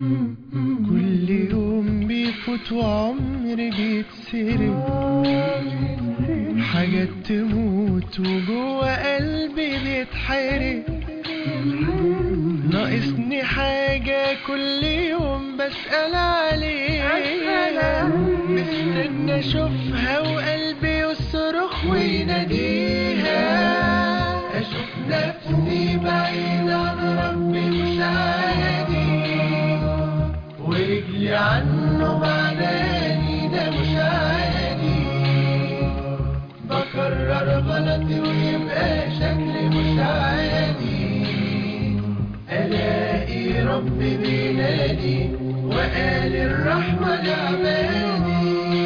كل يوم بيفوت وعمري بيتسرق حاجات تموت وجوه قلبي بيتحرق ناقصني حاجة كل يوم بسأل عليها مستنى اشوفها وقلبي يصرخ ويناديها اشوف نفسي بعيد عن ربي مش عادي ورجلي عنه بعداني ده مش عادي بكرر غلطي ويبقى شكلي مش عادي الاقي ربي بينادي وقال الرحمة لعبادي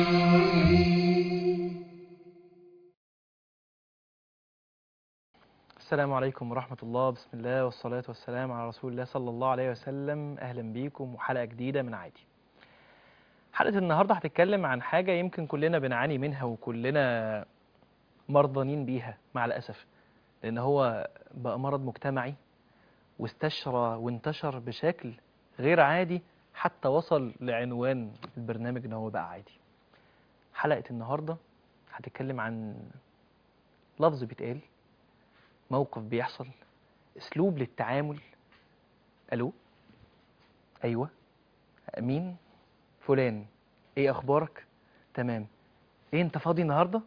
السلام عليكم ورحمة الله بسم الله والصلاة والسلام على رسول الله صلى الله عليه وسلم أهلا بيكم وحلقة جديدة من عادي حلقة النهاردة هتتكلم عن حاجة يمكن كلنا بنعاني منها وكلنا مرضانين بيها مع الأسف لأن هو بقى مرض مجتمعي واستشرى وانتشر بشكل غير عادي حتى وصل لعنوان البرنامج ان هو بقى عادي حلقة النهاردة هتتكلم عن لفظ بيتقال موقف بيحصل اسلوب للتعامل الو ايوه مين فلان ايه اخبارك تمام ايه انت فاضي النهارده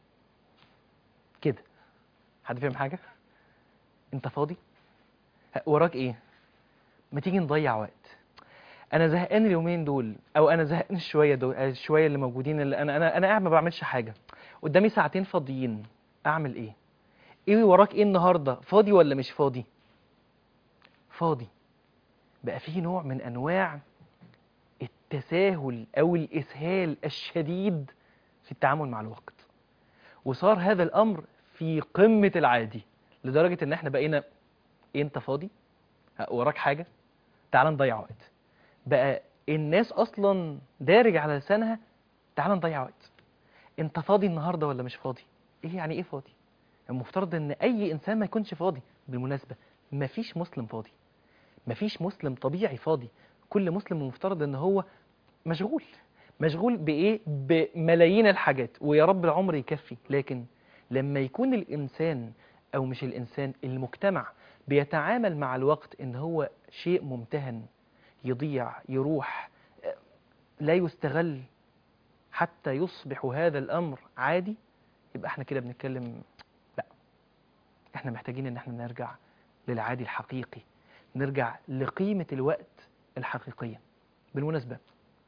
كده حد فاهم حاجه انت فاضي ها، وراك ايه ما تيجي نضيع وقت انا زهقان اليومين دول او انا زهقان شويه دول آه، شويه اللي موجودين اللي انا انا انا قاعد ما بعملش حاجه قدامي ساعتين فاضيين اعمل ايه ايه وراك ايه النهارده فاضي ولا مش فاضي فاضي بقى فيه نوع من انواع التساهل او الاسهال الشديد في التعامل مع الوقت وصار هذا الامر في قمه العادي لدرجه ان احنا بقينا إيه انت فاضي ها، وراك حاجه تعال نضيع وقت بقى الناس اصلا دارج على لسانها تعال نضيع وقت انت فاضي النهارده ولا مش فاضي ايه يعني ايه فاضي المفترض ان اي انسان ما يكونش فاضي بالمناسبه مفيش مسلم فاضي مفيش مسلم طبيعي فاضي كل مسلم المفترض ان هو مشغول مشغول بايه بملايين الحاجات ويا رب العمر يكفي لكن لما يكون الانسان او مش الانسان المجتمع بيتعامل مع الوقت ان هو شيء ممتهن يضيع يروح آه، لا يستغل حتى يصبح هذا الامر عادي يبقى احنا كده بنتكلم لا احنا محتاجين ان احنا نرجع للعادي الحقيقي نرجع لقيمة الوقت الحقيقية بالمناسبة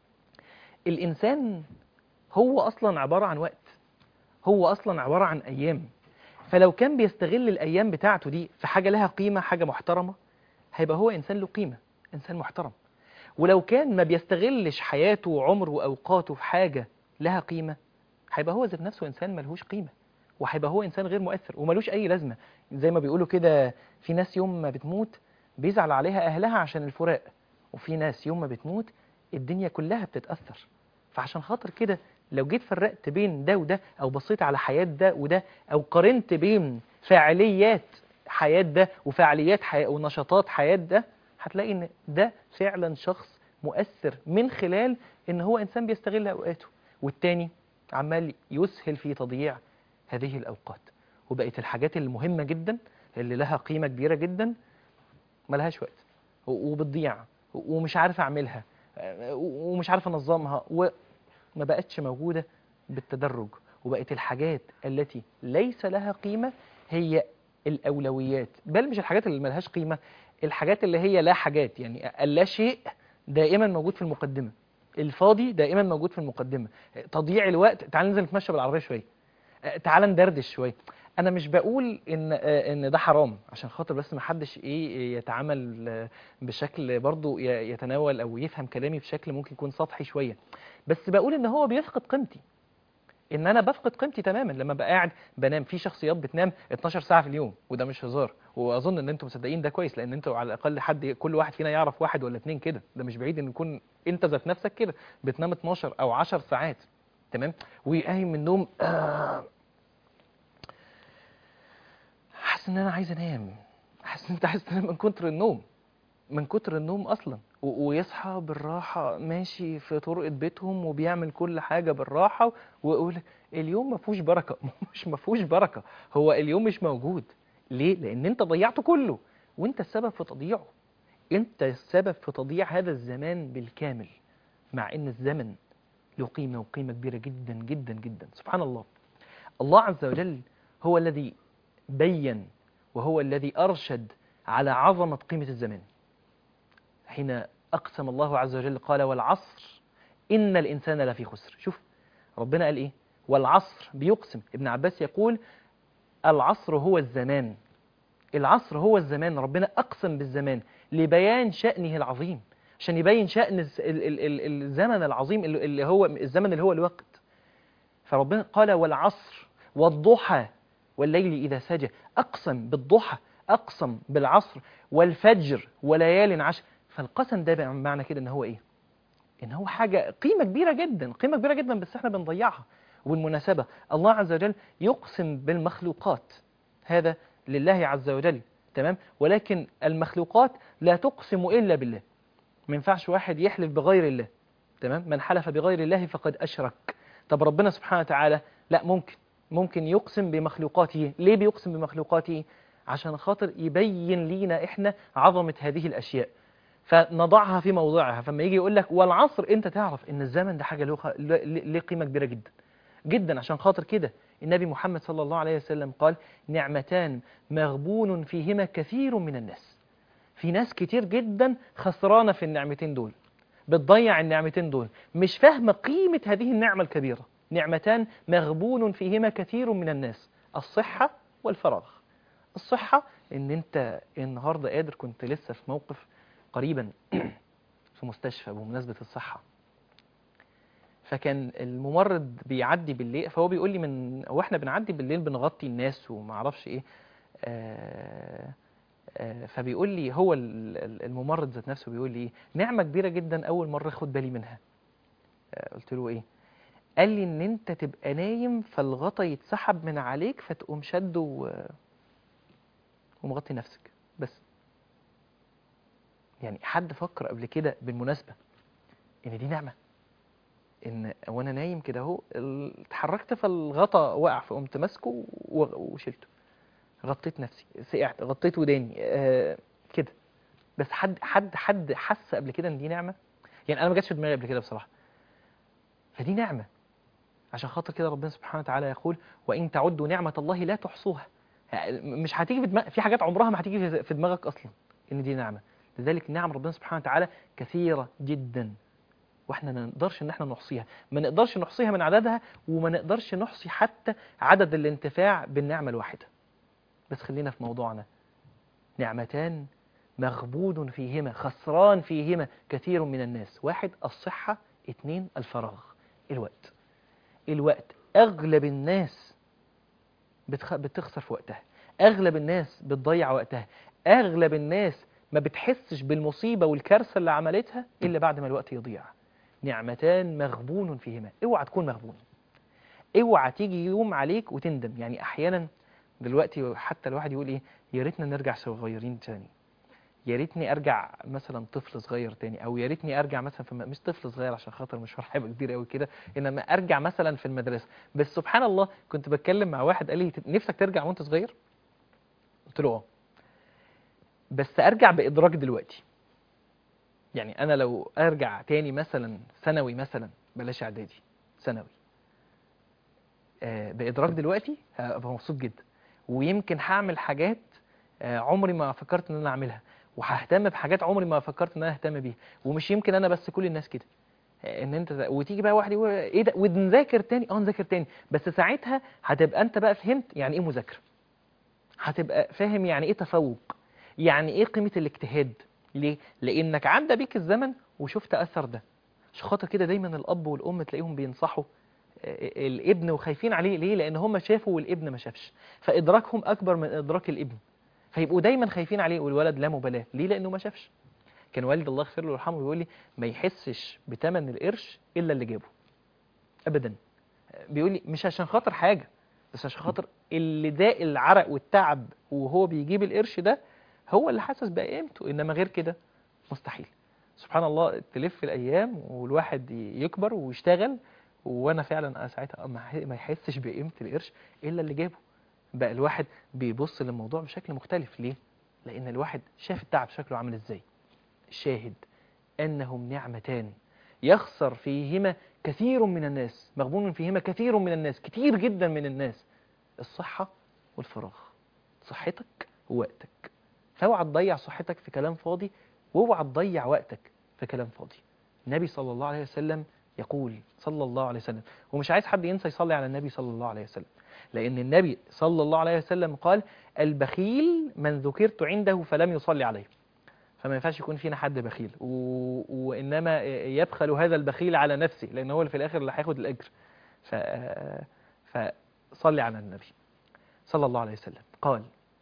الإنسان هو أصلا عبارة عن وقت هو أصلا عبارة عن أيام فلو كان بيستغل الأيام بتاعته دي في حاجة لها قيمة حاجة محترمة هيبقى هو إنسان له قيمة إنسان محترم ولو كان ما بيستغلش حياته وعمره وأوقاته في حاجة لها قيمة هيبقى هو ذات نفسه إنسان ملهوش قيمة وهيبقى هو إنسان غير مؤثر وملوش أي لازمة زي ما بيقولوا كده في ناس يوم ما بتموت بيزعل عليها أهلها عشان الفراق وفي ناس يوم ما بتموت الدنيا كلها بتتأثر فعشان خاطر كده لو جيت فرقت بين ده وده أو بصيت على حياة ده وده أو قارنت بين فعاليات حياة ده وفعاليات حياة ونشاطات حياة ده هتلاقي إن ده فعلا شخص مؤثر من خلال إن هو إنسان بيستغل أوقاته والتاني عمال يسهل في تضييع هذه الأوقات وبقت الحاجات المهمة جدا اللي لها قيمة كبيرة جدا ملهاش وقت و- وبتضيع و- ومش عارف اعملها آه، و- ومش عارف انظمها وما بقتش موجوده بالتدرج وبقت الحاجات التي ليس لها قيمه هي الاولويات بل مش الحاجات اللي ملهاش قيمه الحاجات اللي هي لا حاجات يعني اللا شيء دائما موجود في المقدمه الفاضي دائما موجود في المقدمه تضييع الوقت تعال ننزل نتمشى بالعربيه شويه آه، تعال ندردش شويه انا مش بقول ان آه، ان ده حرام عشان خاطر بس ما حدش ايه يتعامل آه، بشكل برضو ي- يتناول او يفهم كلامي بشكل ممكن يكون سطحي شويه بس بقول ان هو بيفقد قيمتي ان انا بفقد قيمتي تماما لما بقى قاعد بنام في شخصيات بتنام 12 ساعه في اليوم وده مش هزار واظن ان انتم مصدقين ده كويس لان انتوا على الاقل حد كل واحد فينا يعرف واحد ولا اتنين كده ده مش بعيد ان يكون انت ذات نفسك كده بتنام 12 او 10 ساعات تمام وقايم من النوم آه حاسس ان انا عايز انام حاسس ان انت عايز تنام من كتر النوم من كتر النوم اصلا و- ويصحى بالراحه ماشي في طرقه بيتهم وبيعمل كل حاجه بالراحه ويقول لك اليوم ما فيهوش بركه مش ما فيهوش بركه هو اليوم مش موجود ليه لان انت ضيعته كله وانت السبب في تضييعه انت السبب في تضييع هذا الزمان بالكامل مع ان الزمن له قيمه وقيمه كبيره جدا جدا جدا سبحان الله الله عز وجل هو الذي بين وهو الذي ارشد على عظمه قيمه الزمان حين أقسم الله عز وجل قال والعصر إن الإنسان لفي خسر شوف ربنا قال إيه والعصر بيقسم ابن عباس يقول العصر هو الزمان العصر هو الزمان ربنا أقسم بالزمان لبيان شأنه العظيم عشان يبين شأن الز- ال- ال- ال- الزمن العظيم اللي اللي هو الزمن اللي هو الوقت فربنا قال والعصر والضحى والليل إذا سجى أقسم بالضحى أقسم بالعصر والفجر وليال عشر فالقسم ده بقى معنى كده ان هو ايه ان هو حاجه قيمه كبيره جدا قيمه كبيره جدا بس احنا بنضيعها وبالمناسبه الله عز وجل يقسم بالمخلوقات هذا لله عز وجل تمام ولكن المخلوقات لا تقسم الا بالله ما ينفعش واحد يحلف بغير الله تمام من حلف بغير الله فقد اشرك طب ربنا سبحانه وتعالى لا ممكن ممكن يقسم بمخلوقاته ليه بيقسم بمخلوقاته عشان خاطر يبين لينا احنا عظمه هذه الاشياء فنضعها في موضعها فما يجي يقول لك والعصر انت تعرف ان الزمن ده حاجه له خ- له له قيمه كبيره جدا جدا عشان خاطر كده النبي محمد صلى الله عليه وسلم قال نعمتان مغبون فيهما كثير من الناس في ناس كتير جدا خسرانه في النعمتين دول بتضيع النعمتين دول مش فاهمه قيمه هذه النعمه الكبيره نعمتان مغبون فيهما كثير من الناس الصحه والفراغ الصحه ان انت النهارده قادر كنت لسه في موقف قريبا في مستشفى بمناسبة الصحة فكان الممرض بيعدي بالليل فهو بيقول لي من واحنا بنعدي بالليل بنغطي الناس وما اعرفش ايه آه آه فبيقول لي هو ال- ال- الممرض ذات نفسه بيقول لي ايه نعمة كبيرة جدا اول مرة اخد بالي منها آه قلت له ايه قال لي ان انت تبقى نايم فالغطا يتسحب من عليك فتقوم شده و- ومغطي نفسك بس يعني حد فكر قبل كده بالمناسبة ان دي نعمة ان وانا نايم كده اهو ال- اتحركت فالغطا وقع فقمت ماسكه و- وشلته غطيت نفسي سقعت غطيت وداني آه كده بس حد حد حد حس قبل كده ان دي نعمة يعني انا ما جاتش في دماغي قبل كده بصراحة فدي نعمة عشان خاطر كده ربنا سبحانه وتعالى يقول وان تعدوا نعمة الله لا تحصوها يعني مش هتيجي في دماغ في حاجات عمرها ما هتيجي في- في دماغك اصلا ان دي نعمة لذلك نعم ربنا سبحانه وتعالى كثيرة جدا واحنا ما نقدرش ان احنا نحصيها ما نقدرش نحصيها من عددها وما نقدرش نحصي حتى عدد الانتفاع بالنعمة الواحدة بس خلينا في موضوعنا نعمتان مغبون فيهما خسران فيهما كثير من الناس واحد الصحة اتنين الفراغ الوقت الوقت أغلب الناس بتخ... بتخسر في وقتها أغلب الناس بتضيع وقتها أغلب الناس ما بتحسش بالمصيبة والكارثة اللي عملتها إلا بعد ما الوقت يضيع نعمتان مغبون فيهما اوعى تكون مغبون اوعى تيجي يوم عليك وتندم يعني احيانا دلوقتي حتى الواحد يقول ايه يا ريتنا نرجع صغيرين تاني يا ريتني ارجع مثلا طفل صغير تاني او يا ريتني ارجع مثلا في م- مش طفل صغير عشان خاطر مشوار هيبقى كبير قوي كده انما ارجع مثلا في المدرسه بس سبحان الله كنت بتكلم مع واحد قال لي "تب- نفسك ترجع وانت صغير قلت له اه بس ارجع بادراك دلوقتي يعني انا لو ارجع تاني مثلا ثانوي مثلا بلاش اعدادي ثانوي آه، بادراك دلوقتي هبقى مبسوط جدا ويمكن هعمل حاجات آه، عمري ما فكرت ان انا اعملها وههتم بحاجات عمري ما فكرت ان انا اهتم بيها ومش يمكن انا بس كل الناس كده آه، ان انت وتيجي بقى واحد يقول ايه ده ونذاكر تاني اه نذاكر تاني بس ساعتها هتبقى انت بقى فهمت يعني ايه مذاكره هتبقى فاهم يعني ايه تفوق يعني ايه قيمه الاجتهاد ليه لانك عدى بيك الزمن وشفت اثر ده عشان خاطر كده دايما الاب والام تلاقيهم بينصحوا آه، الابن وخايفين عليه ليه لان هم شافوا والابن ما شافش فادراكهم اكبر من ادراك الابن فيبقوا دايما خايفين عليه والولد لا مبالاه ليه لانه ما شافش كان والد الله يغفر له ويرحمه بيقول لي ما يحسش بثمن القرش الا اللي جابه ابدا بيقول لي مش عشان خاطر حاجه بس عشان خاطر اللي داق العرق والتعب وهو بيجيب القرش ده هو اللي حاسس بقيمته انما غير كده مستحيل سبحان الله تلف الايام والواحد يكبر ويشتغل وانا فعلا ساعتها ما ح- ما يحسش بقيمه القرش الا اللي جابه بقى الواحد بيبص للموضوع بشكل مختلف ليه لان الواحد شاف التعب شكله عامل ازاي الشاهد انهم نعمتان يخسر فيهما كثير من الناس مغبون فيهما كثير من الناس كتير جدا من الناس الصحه والفراغ صحتك ووقتك فاوعى تضيع صحتك في كلام فاضي واوعى تضيع وقتك في كلام فاضي النبي صلى الله عليه وسلم يقول صلى الله عليه وسلم ومش عايز حد ينسى يصلي على النبي صلى الله عليه وسلم لأن النبي صلى الله عليه وسلم قال البخيل من ذكرت عنده فلم يصلي عليه فما ينفعش يكون فينا حد بخيل و... وإنما يبخل هذا البخيل على نفسه لأن هو اللي في الآخر اللي هياخد الأجر ف... فصلي على النبي صلى الله عليه وسلم قال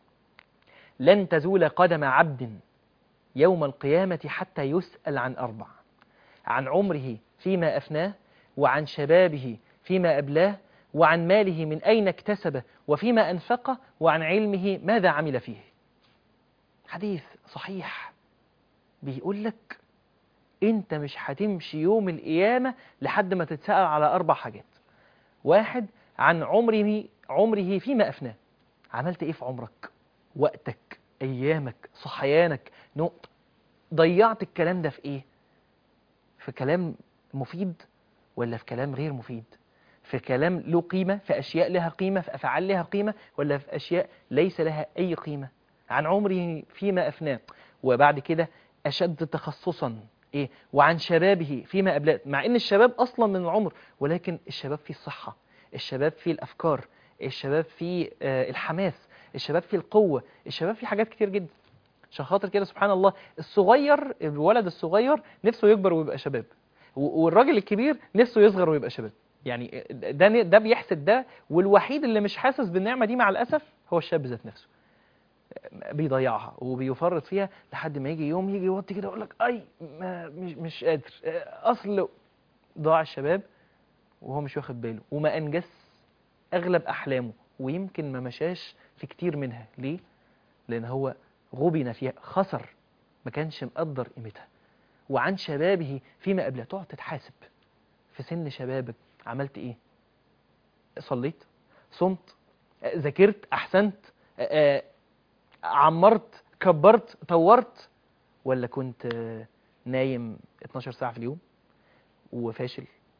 لن تزول قدم عبد يوم القيامة حتى يسأل عن أربع عن عمره فيما أفناه وعن شبابه فيما أبلاه وعن ماله من أين اكتسبه وفيما أنفقه وعن علمه ماذا عمل فيه حديث صحيح بيقول لك انت مش هتمشي يوم القيامة لحد ما تتسأل على أربع حاجات واحد عن عمره عمره فيما أفناه عملت إيه في عمرك وقتك أيامك صحيانك نقط ضيعت الكلام ده في إيه في كلام مفيد ولا في كلام غير مفيد في كلام له قيمة في أشياء لها قيمة في أفعال لها قيمة ولا في أشياء ليس لها أي قيمة عن عمره فيما أفناه وبعد كده أشد تخصصا إيه وعن شبابه فيما أبلاه مع إن الشباب أصلا من العمر ولكن الشباب فيه الصحة الشباب فيه الأفكار الشباب فيه آه الحماس الشباب فيه القوة الشباب فيه حاجات كتير جدا عشان خاطر كده سبحان الله الصغير الولد الصغير نفسه يكبر ويبقى شباب و- والراجل الكبير نفسه يصغر ويبقى شباب يعني ده ده بيحسد ده والوحيد اللي مش حاسس بالنعمة دي مع الأسف هو الشاب ذات نفسه بيضيعها وبيفرط فيها لحد ما يجي يوم يجي يوطي كده يقول لك اي ما مش مش قادر اصل ضاع الشباب وهو مش واخد باله وما انجز اغلب احلامه ويمكن ما مشاش في كتير منها ليه لان هو غبن فيها خسر ما كانش مقدر قيمتها وعن شبابه فيما قبله تقعد تتحاسب في سن شبابك عملت ايه صليت صمت آه، ذاكرت احسنت آه، آه، عمرت كبرت طورت ولا كنت آه، نايم 12 ساعة في اليوم وفاشل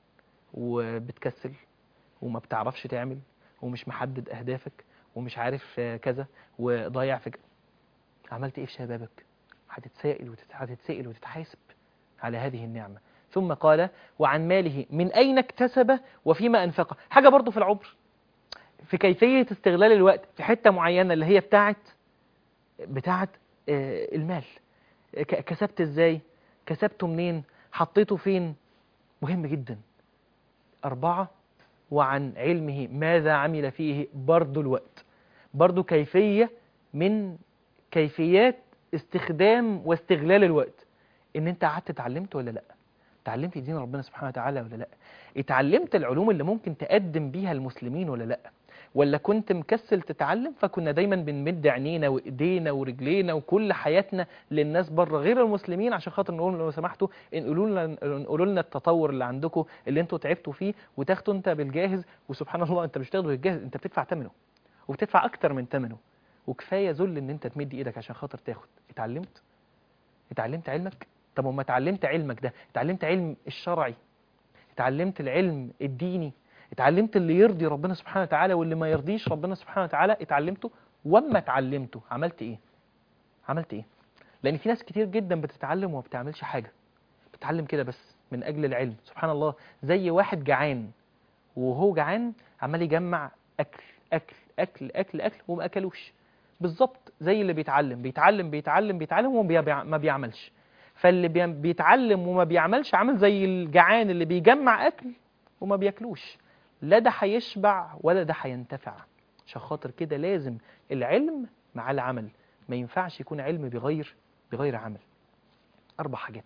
وبتكسل وما بتعرفش تعمل ومش محدد أهدافك ومش عارف آه، كذا وضايع في ك- عملت إيه في شبابك هتتسائل وتت- هتتسائل وتتحاسب على هذه النعمة ثم قال وعن ماله من أين اكتسبه وفيما أنفقه حاجة برضو في العمر في كيفية استغلال الوقت في حتة معينة اللي هي بتاعت بتاعت آه، المال ك- كسبت ازاي كسبته منين حطيته فين مهم جدا أربعة وعن علمه ماذا عمل فيه برضو الوقت برضو كيفية من كيفيات استخدام واستغلال الوقت ان انت قعدت اتعلمت ولا لا اتعلمت دين ربنا سبحانه وتعالى ولا لا اتعلمت العلوم اللي ممكن تقدم بيها المسلمين ولا لا ولا كنت مكسل تتعلم فكنا دايما بنمد عينينا وايدينا ورجلينا وكل حياتنا للناس بره غير المسلمين عشان خاطر نقول لو سمحتوا انقلوا لنا انقلوا لنا التطور اللي عندكم اللي انتوا تعبتوا فيه وتاخدوا انت بالجاهز وسبحان الله انت مش بتاخده بالجاهز انت بتدفع ثمنه وبتدفع اكتر من ثمنه وكفايه ذل ان انت تمد ايدك عشان خاطر تاخد اتعلمت اتعلمت علمك طب وما اتعلمت علمك ده اتعلمت علم الشرعي اتعلمت العلم الديني اتعلمت اللي يرضي ربنا سبحانه وتعالى واللي ما يرضيش ربنا سبحانه وتعالى اتعلمته واما اتعلمته عملت ايه عملت ايه لان في ناس كتير جدا بتتعلم وما بتعملش حاجه بتتعلم كده بس من اجل العلم سبحان الله زي واحد جعان وهو جعان عمال يجمع اكل اكل اكل اكل اكل وما اكلوش بالظبط زي اللي بيتعلم بيتعلم بيتعلم بيتعلم وما بيبيع- ما بيعملش فاللي بي- بيتعلم وما بيعملش عامل زي الجعان اللي بيجمع اكل وما بياكلوش لا ده هيشبع ولا ده هينتفع عشان خاطر كده لازم العلم مع العمل ما ينفعش يكون علم بغير بغير عمل أربع حاجات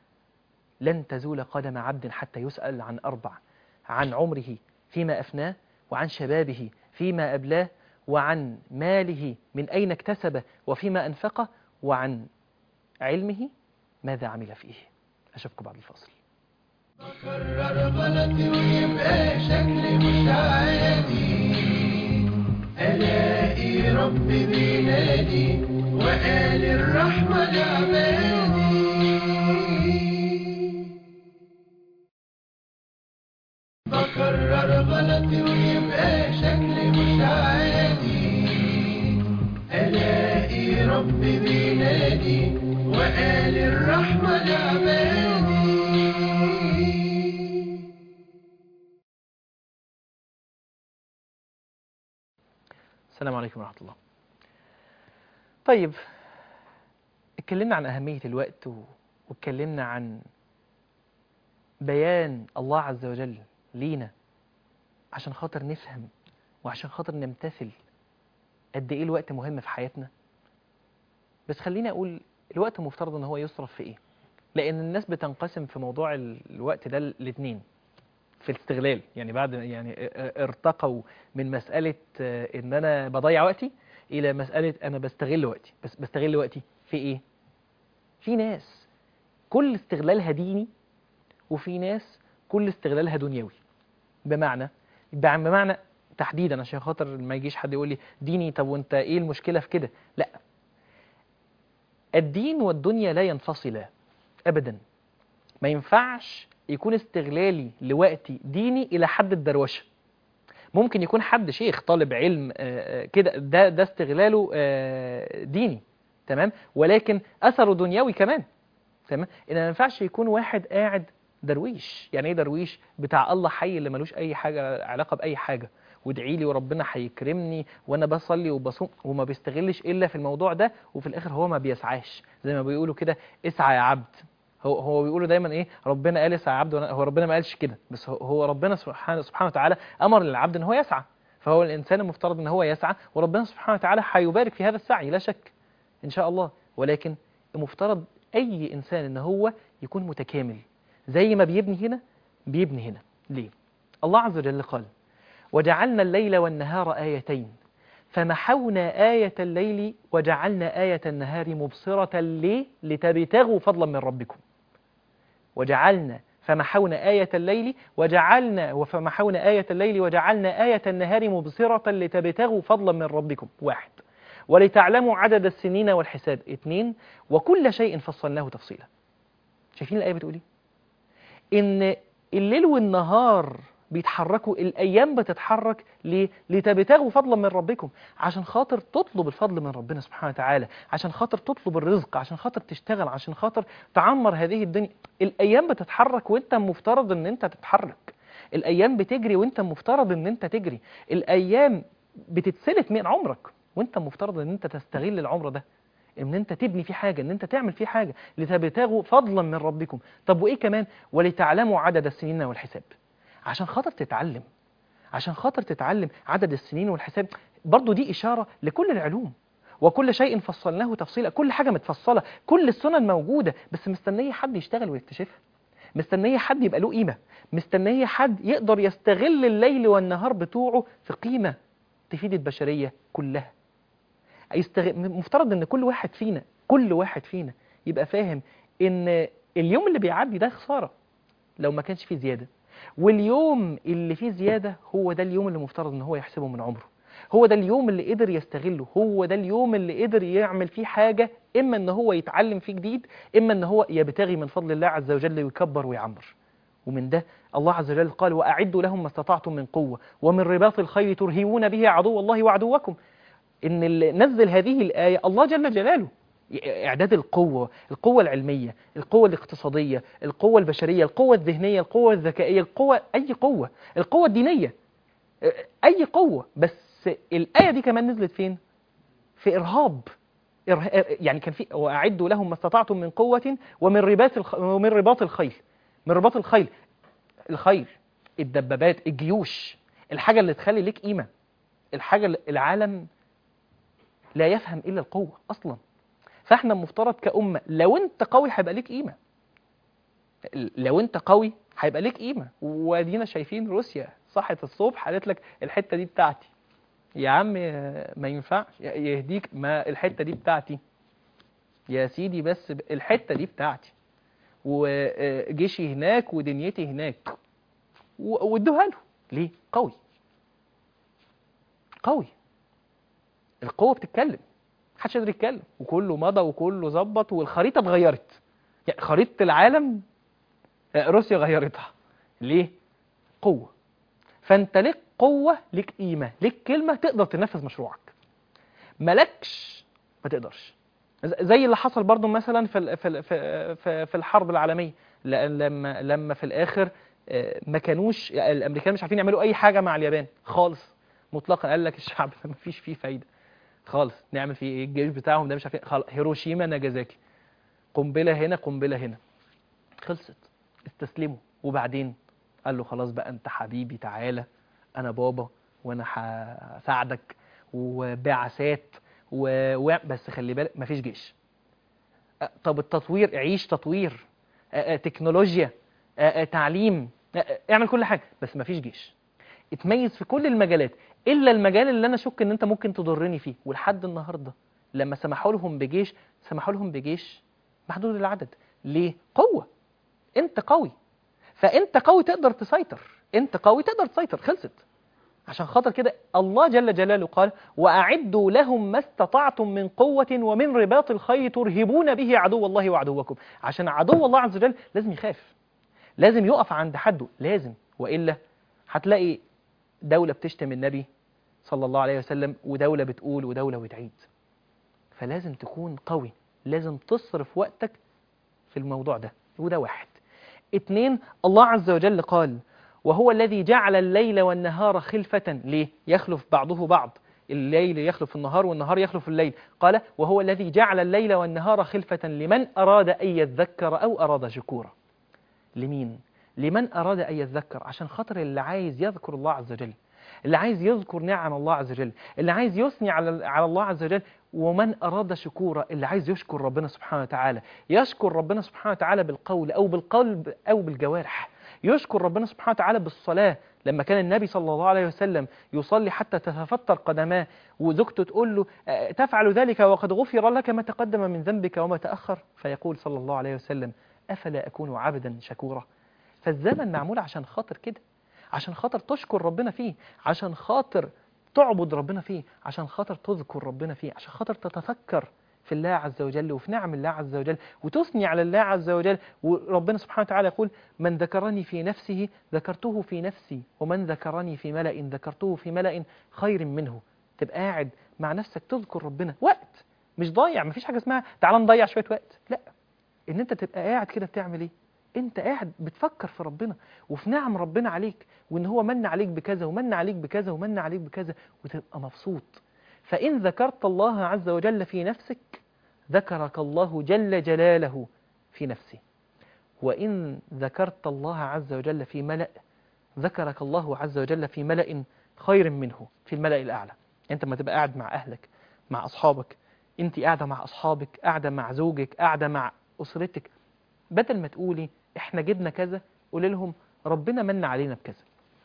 لن تزول قدم عبد حتى يسأل عن أربع عن عمره فيما أفناه وعن شبابه فيما أبلاه وعن ماله من أين اكتسبه وفيما أنفقه وعن علمه ماذا عمل فيه أشوفكم بعد الفاصل قرر غلطي ويبقى شكلي مش عادي الاقي ربي بينادي وقال الرحمة لعبادي بكرر غلطي ويبقى شكلي مش عادي الاقي ربي بينادي وقال الرحمة لعبادي السلام عليكم ورحمة الله طيب اتكلمنا عن أهمية الوقت و- واتكلمنا عن بيان الله عز وجل لينا عشان خاطر نفهم وعشان خاطر نمتثل قد ايه الوقت مهم في حياتنا بس خليني اقول الوقت مفترض ان هو يصرف في ايه لان الناس بتنقسم في موضوع ال- الوقت ده الاثنين في الاستغلال يعني بعد يعني ارتقوا من مسألة آه، ان انا بضيع وقتي الى مسألة انا بستغل وقتي بس بستغل وقتي في ايه في ناس كل استغلالها ديني وفي ناس كل استغلالها دنيوي بمعنى بمعنى تحديدا عشان خاطر ما يجيش حد يقول لي ديني طب وانت ايه المشكلة في كده لا الدين والدنيا لا ينفصلا ابدا ما ينفعش يكون استغلالي لوقتي ديني الى حد الدروشه ممكن يكون حد شيخ طالب علم آه، آه، كده ده ده استغلاله آه، ديني تمام ولكن اثره دنيوي كمان تمام ان ما ينفعش يكون واحد قاعد درويش يعني ايه درويش بتاع الله حي اللي ملوش اي حاجه علاقه باي حاجه وادعي لي وربنا هيكرمني وانا بصلي وبصوم وما بيستغلش الا في الموضوع ده وفي الاخر هو ما بيسعاش زي ما بيقولوا كده اسعى يا عبد هو هو بيقولوا دايما ايه ربنا قال اسعى يا عبد وأنا- هو ربنا ما قالش كده بس هو- هو ربنا سبحانه سبحانه وتعالى امر للعبد ان هو يسعى فهو الانسان المفترض ان هو يسعى وربنا سبحانه وتعالى هيبارك في هذا السعي لا شك ان شاء الله ولكن المفترض اي انسان ان هو يكون متكامل زي ما بيبني هنا بيبني هنا ليه الله عز وجل قال وجعلنا الليل والنهار آيتين فمحونا آية الليل وجعلنا آية النهار مبصرة ليه لتبتغوا فضلا من ربكم وجعلنا فمحونا آية الليل وجعلنا وفمحونا آية الليل وجعلنا آية النهار مبصرة لتبتغوا فضلا من ربكم واحد ولتعلموا عدد السنين والحساب اثنين وكل شيء فصلناه تفصيلا شايفين الآية بتقول ايه؟ إن الليل والنهار بيتحركوا الأيام بتتحرك ليه؟ لتبتغوا فضلا من ربكم عشان خاطر تطلب الفضل من ربنا سبحانه وتعالى عشان خاطر تطلب الرزق عشان خاطر تشتغل عشان خاطر تعمر هذه الدنيا الأيام بتتحرك وانت مفترض ان انت تتحرك الأيام بتجري وانت مفترض ان انت تجري الأيام بتتسلت من عمرك وانت مفترض ان انت تستغل العمر ده ان انت تبني فيه حاجه ان انت تعمل فيه حاجه لتبتغوا فضلا من ربكم طب وايه كمان ولتعلموا عدد السنين والحساب عشان خاطر تتعلم عشان خاطر تتعلم عدد السنين والحساب برضو دي اشاره لكل العلوم وكل شيء فصلناه تفصيلا كل حاجه متفصله كل السنن موجوده بس مستنيه حد يشتغل ويكتشفها مستنيه حد يبقى له قيمه مستنيه حد يقدر يستغل الليل والنهار بتوعه في قيمه تفيد البشريه كلها يستغ... مفترض ان كل واحد فينا كل واحد فينا يبقى فاهم ان اليوم اللي بيعدي ده خساره لو ما كانش فيه زياده واليوم اللي فيه زياده هو ده اليوم اللي مفترض ان هو يحسبه من عمره هو ده اليوم اللي قدر يستغله هو ده اليوم اللي قدر يعمل فيه حاجه اما ان هو يتعلم فيه جديد اما ان هو يبتغي من فضل الله عز وجل ويكبر ويعمر ومن ده الله عز وجل قال وأعدوا لهم ما استطعتم من قوة ومن رباط الخيل ترهبون به عدو الله وعدوكم إن اللي نزل هذه الآية الله جل جلاله إعداد القوة القوة العلمية القوة الاقتصادية القوة البشرية القوة الذهنية القوة الذكائية القوة أي قوة القوة الدينية أي قوة بس الآية دي كمان نزلت فين في إرهاب إره- يعني كان في وأعدوا لهم ما استطعتم من قوة ومن رباط الخ... ومن رباط الخيل من رباط الخيل الخيل الدبابات الجيوش الحاجة اللي تخلي ليك قيمة الحاجة اللي العالم لا يفهم إلا القوة أصلا فاحنا المفترض كأمة لو انت قوي هيبقى ليك قيمة لو انت قوي هيبقى ليك قيمة وادينا شايفين روسيا صحت الصبح قالت لك الحتة دي بتاعتي يا عم ما ينفعش يهديك ما الحتة دي بتاعتي يا سيدي بس ب- الحتة دي بتاعتي وجيشي هناك ودنيتي هناك و- وادوها له ليه قوي قوي القوه بتتكلم محدش قادر يتكلم وكله مضى وكله ظبط والخريطه اتغيرت يعني خريطه العالم آه، روسيا غيرتها ليه قوه فانت ليك قوه ليك قيمه ليك كلمه تقدر تنفذ مشروعك مالكش ما تقدرش ز- زي اللي حصل برضو مثلا في ال- في ال- في في- في الحرب العالميه لأن لما لما في الاخر آه، ما كانوش يعني الامريكان مش عارفين يعملوا اي حاجه مع اليابان خالص مطلقا قال لك الشعب ما فيش فيه فايده خالص نعمل فيه ايه الجيش بتاعهم ده مش عارفين خلاص هيروشيما ناجازاكي قنبله هنا قنبله هنا خلصت استسلموا وبعدين قال له خلاص بقى انت حبيبي تعالى انا بابا وانا هساعدك وبعثات و... و... بس خلي بالك مفيش جيش أه، طب التطوير عيش تطوير أه، أه، تكنولوجيا أه، أه، تعليم أه، أه، اعمل كل حاجه بس مفيش جيش اتميز في كل المجالات الا المجال اللي انا اشك ان انت ممكن تضرني فيه ولحد النهارده لما سمحوا لهم بجيش سمحوا لهم بجيش محدود العدد ليه قوه انت قوي فانت قوي تقدر تسيطر انت قوي تقدر تسيطر خلصت عشان خاطر كده الله جل جلاله قال وأعدوا لهم ما استطعتم من قوة ومن رباط الخيل ترهبون به عدو الله وعدوكم عشان عدو الله عز وجل لازم يخاف لازم يقف عند حده لازم وإلا هتلاقي دولة بتشتم النبي صلى الله عليه وسلم ودولة بتقول ودولة بتعيد فلازم تكون قوي لازم تصرف وقتك في الموضوع ده وده واحد اتنين الله عز وجل قال وهو الذي جعل الليل والنهار خلفة ليه؟ يخلف بعضه بعض الليل يخلف النهار والنهار يخلف الليل قال وهو الذي جعل الليل والنهار خلفة لمن أراد أن يذكر أو أراد شكورا لمين؟ لمن أراد أن يذكر عشان خاطر اللي عايز يذكر الله عز وجل اللي عايز يذكر نعم الله عز وجل اللي عايز يثني على على الله عز وجل ومن أراد شكورا اللي عايز يشكر ربنا سبحانه وتعالى يشكر ربنا سبحانه وتعالى بالقول أو بالقلب أو بالجوارح يشكر ربنا سبحانه وتعالى بالصلاة لما كان النبي صلى الله عليه وسلم يصلي حتى تتفطر قدماه وزوجته تقول له آه، تفعل ذلك وقد غفر لك ما تقدم من ذنبك وما تأخر فيقول صلى الله عليه وسلم أفلا أكون عبدا شكورا فالزمن معمول عشان خاطر كده عشان خاطر تشكر ربنا فيه عشان خاطر تعبد ربنا فيه عشان خاطر تذكر ربنا فيه عشان خاطر تتفكر في الله عز وجل وفي نعم الله عز وجل وتثني على الله عز وجل وربنا سبحانه وتعالى يقول من ذكرني في نفسه ذكرته في نفسي ومن ذكرني في ملأ ذكرته في ملأ خير منه تبقى قاعد مع نفسك تذكر ربنا وقت مش ضايع مفيش حاجة اسمها تعال نضيع شوية وقت لا ان انت تبقى قاعد كده بتعمل ايه انت قاعد بتفكر في ربنا وفي نعم ربنا عليك وان هو من عليك بكذا ومن عليك بكذا ومن عليك بكذا وتبقى مبسوط فإن ذكرت الله عز وجل في نفسك ذكرك الله جل جلاله في نفسه وإن ذكرت الله عز وجل في ملأ ذكرك الله عز وجل في ملأ خير منه في الملأ الأعلى أنت ما تبقى قاعد مع أهلك مع أصحابك أنت قاعدة مع أصحابك قاعدة مع زوجك قاعدة مع أسرتك بدل ما تقولي إحنا جبنا كذا قولي لهم ربنا من علينا بكذا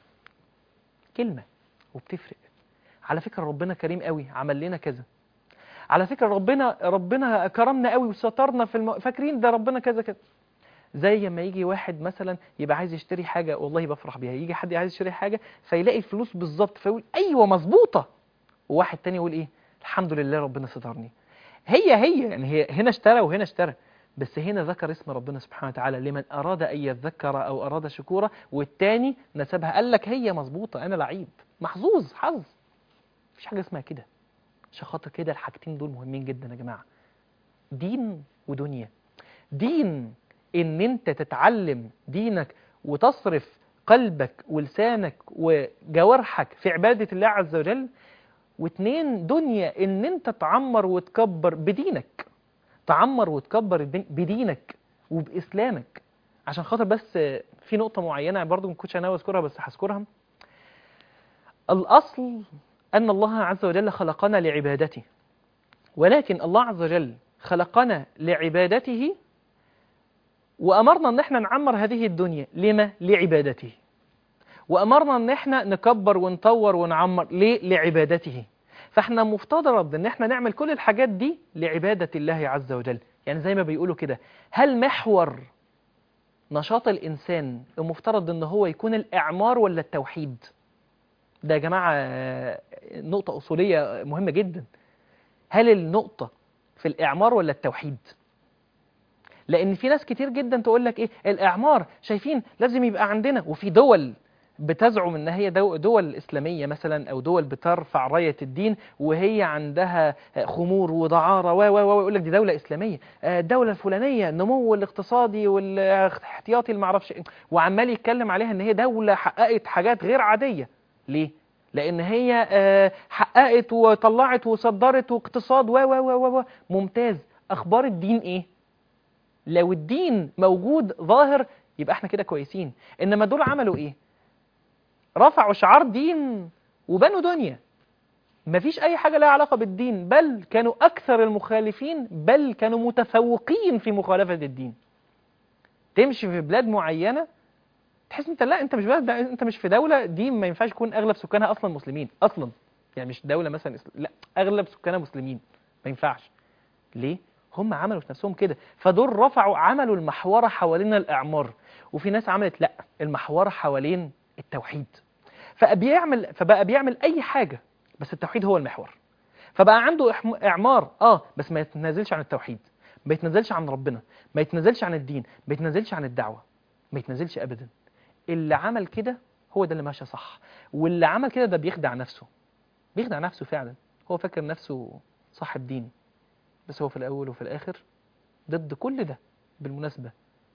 كلمة وبتفرق على فكرة ربنا كريم قوي عمل لنا كذا على فكرة ربنا ربنا كرمنا قوي وسترنا في الم... فاكرين ده ربنا كذا كذا زي ما يجي واحد مثلا يبقى عايز يشتري حاجة والله بفرح بيها يجي حد عايز يشتري حاجة فيلاقي الفلوس بالظبط فيقول أيوة مظبوطة وواحد تاني يقول إيه الحمد لله ربنا سترني هي هي يعني هي هنا اشترى وهنا اشترى بس هنا ذكر اسم ربنا سبحانه وتعالى لمن أراد أن يذكر أو أراد شكورا والتاني نسبها قال لك هي مظبوطة أنا لعيب محظوظ حظ مفيش حاجة اسمها كده عشان خاطر كده الحاجتين دول مهمين جدا يا جماعة دين ودنيا دين ان انت تتعلم دينك وتصرف قلبك ولسانك وجوارحك في عبادة الله عز وجل واتنين دنيا ان انت تعمر وتكبر بدينك تعمر وتكبر الدين- بدينك وبإسلامك عشان خاطر بس في نقطة معينة برضو ما كنتش انا اذكرها بس هذكرها الأصل أن الله عز وجل خلقنا لعبادته ولكن الله عز وجل خلقنا لعبادته وأمرنا أن احنا نعمر هذه الدنيا لما؟ لعبادته وأمرنا أن احنا نكبر ونطور ونعمر ليه؟ لعبادته فاحنا مفترض ان احنا نعمل كل الحاجات دي لعبادة الله عز وجل يعني زي ما بيقولوا كده هل محور نشاط الإنسان المفترض إن هو يكون الإعمار ولا التوحيد ده يا جماعة آه، نقطة أصولية مهمة جدا هل النقطة في الإعمار ولا التوحيد لأن في ناس كتير جدا تقول لك إيه الإعمار شايفين لازم يبقى عندنا وفي دول بتزعم ان هي دو- دول اسلاميه مثلا او دول بترفع رايه الدين وهي عندها خمور ودعاره و و و يقول لك دي دوله اسلاميه آه، الدوله الفلانيه النمو الاقتصادي والاحتياطي اللي معرفش إيه، وعمال يتكلم عليها ان هي دوله حققت حاجات غير عاديه ليه لان هي آه، حققت وطلعت وصدرت واقتصاد و و و و ممتاز اخبار الدين ايه لو الدين موجود ظاهر يبقى احنا كده كويسين انما دول عملوا ايه رفعوا شعار دين وبنوا دنيا مفيش اي حاجه لها علاقه بالدين بل كانوا اكثر المخالفين بل كانوا متفوقين في مخالفه الدين تمشي في بلاد معينه تحس انت لا انت مش بلد انت مش في دوله دي ما ينفعش يكون اغلب سكانها اصلا مسلمين اصلا يعني مش دوله مثلا إسل- لا اغلب سكانها مسلمين ما ينفعش ليه هم عملوا في نفسهم كده فدول رفعوا عملوا المحوره حوالين الاعمار وفي ناس عملت لا المحوره حوالين التوحيد فبقى بيعمل فبقى بيعمل اي حاجه بس التوحيد هو المحور فبقى عنده إحم- اعمار اه بس ما يتنازلش عن التوحيد ما يتنازلش عن ربنا ما يتنازلش عن الدين ما يتنازلش عن الدعوه ما يتنازلش ابدا اللي عمل كده هو ده اللي ماشي صح واللي عمل كده ده بيخدع نفسه بيخدع نفسه فعلا هو فاكر نفسه صاحب دين بس هو في الاول وفي الاخر ضد كل ده بالمناسبه